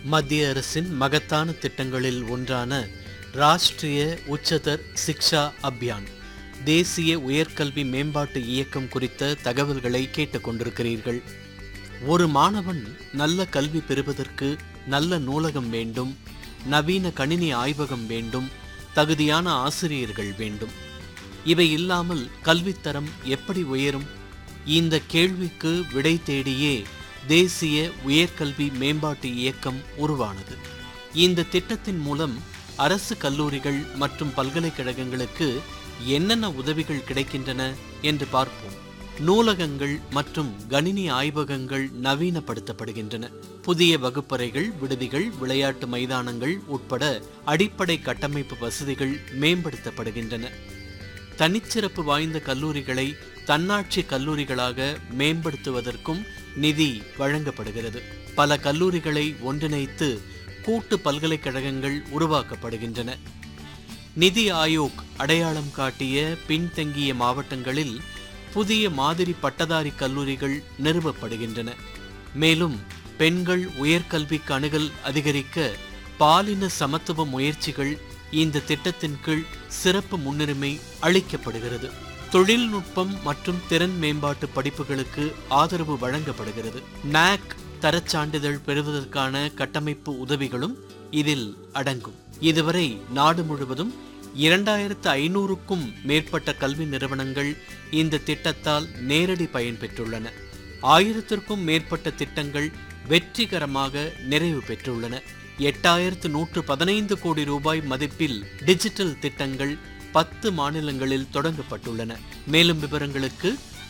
மத்திய அரசின் மகத்தான திட்டங்களில் ஒன்றான ராஷ்டிரிய உச்சதர் சிக்ஷா அபியான் தேசிய உயர்கல்வி மேம்பாட்டு இயக்கம் குறித்த தகவல்களை கேட்டுக்கொண்டிருக்கிறீர்கள் ஒரு மாணவன் நல்ல கல்வி பெறுவதற்கு நல்ல நூலகம் வேண்டும் நவீன கணினி ஆய்வகம் வேண்டும் தகுதியான ஆசிரியர்கள் வேண்டும் இவை இல்லாமல் கல்வித்தரம் எப்படி உயரும் இந்த கேள்விக்கு விடை தேடியே தேசிய உயர்கல்வி மேம்பாட்டு இயக்கம் உருவானது இந்த திட்டத்தின் மூலம் அரசு கல்லூரிகள் மற்றும் பல்கலைக்கழகங்களுக்கு என்னென்ன உதவிகள் கிடைக்கின்றன என்று பார்ப்போம் நூலகங்கள் மற்றும் கணினி ஆய்வகங்கள் நவீனப்படுத்தப்படுகின்றன புதிய வகுப்பறைகள் விடுதிகள் விளையாட்டு மைதானங்கள் உட்பட அடிப்படை கட்டமைப்பு வசதிகள் மேம்படுத்தப்படுகின்றன தனிச்சிறப்பு வாய்ந்த கல்லூரிகளை தன்னாட்சி கல்லூரிகளாக மேம்படுத்துவதற்கும் நிதி வழங்கப்படுகிறது பல கல்லூரிகளை ஒன்றிணைத்து கூட்டு பல்கலைக்கழகங்கள் உருவாக்கப்படுகின்றன நிதி ஆயோக் அடையாளம் காட்டிய பின்தங்கிய மாவட்டங்களில் புதிய மாதிரி பட்டதாரி கல்லூரிகள் நிறுவப்படுகின்றன மேலும் பெண்கள் உயர்கல்விக்கு அணுகல் அதிகரிக்க பாலின சமத்துவ முயற்சிகள் இந்த திட்டத்தின் கீழ் சிறப்பு முன்னுரிமை அளிக்கப்படுகிறது தொழில்நுட்பம் மற்றும் திறன் மேம்பாட்டு படிப்புகளுக்கு ஆதரவு வழங்கப்படுகிறது நாக் தரச் சான்றிதழ் பெறுவதற்கான கட்டமைப்பு உதவிகளும் இதில் அடங்கும் இதுவரை நாடு முழுவதும் இரண்டாயிரத்து ஐநூறுக்கும் மேற்பட்ட கல்வி நிறுவனங்கள் இந்த திட்டத்தால் நேரடி பயன் பெற்றுள்ளன ஆயிரத்திற்கும் மேற்பட்ட திட்டங்கள் வெற்றிகரமாக நிறைவு பெற்றுள்ளன எட்டாயிரத்து நூற்று பதினைந்து கோடி ரூபாய் மதிப்பில் டிஜிட்டல் திட்டங்கள் பத்து மாநிலங்களில் தொடங்கப்பட்டுள்ளன மேலும் விவரங்களுக்கு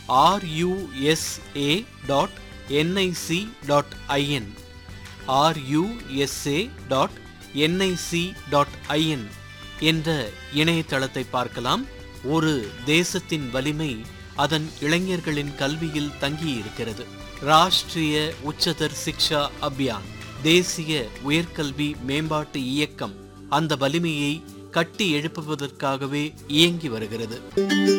RUSA dot NIC dot IN RUSA dot NIC dot IN என்ற இணையதளத்தை பார்க்கலாம் ஒரு தேசத்தின் வலிமை அதன் இளைஞர்களின் கல்வியில் தங்கியிருக்கிறது ராஷ்டிரிய உச்சதர் சிக்ஷா அபியான் தேசிய உயர்கல்வி மேம்பாட்டு இயக்கம் அந்த வலிமையை கட்டி எழுப்புவதற்காகவே இயங்கி வருகிறது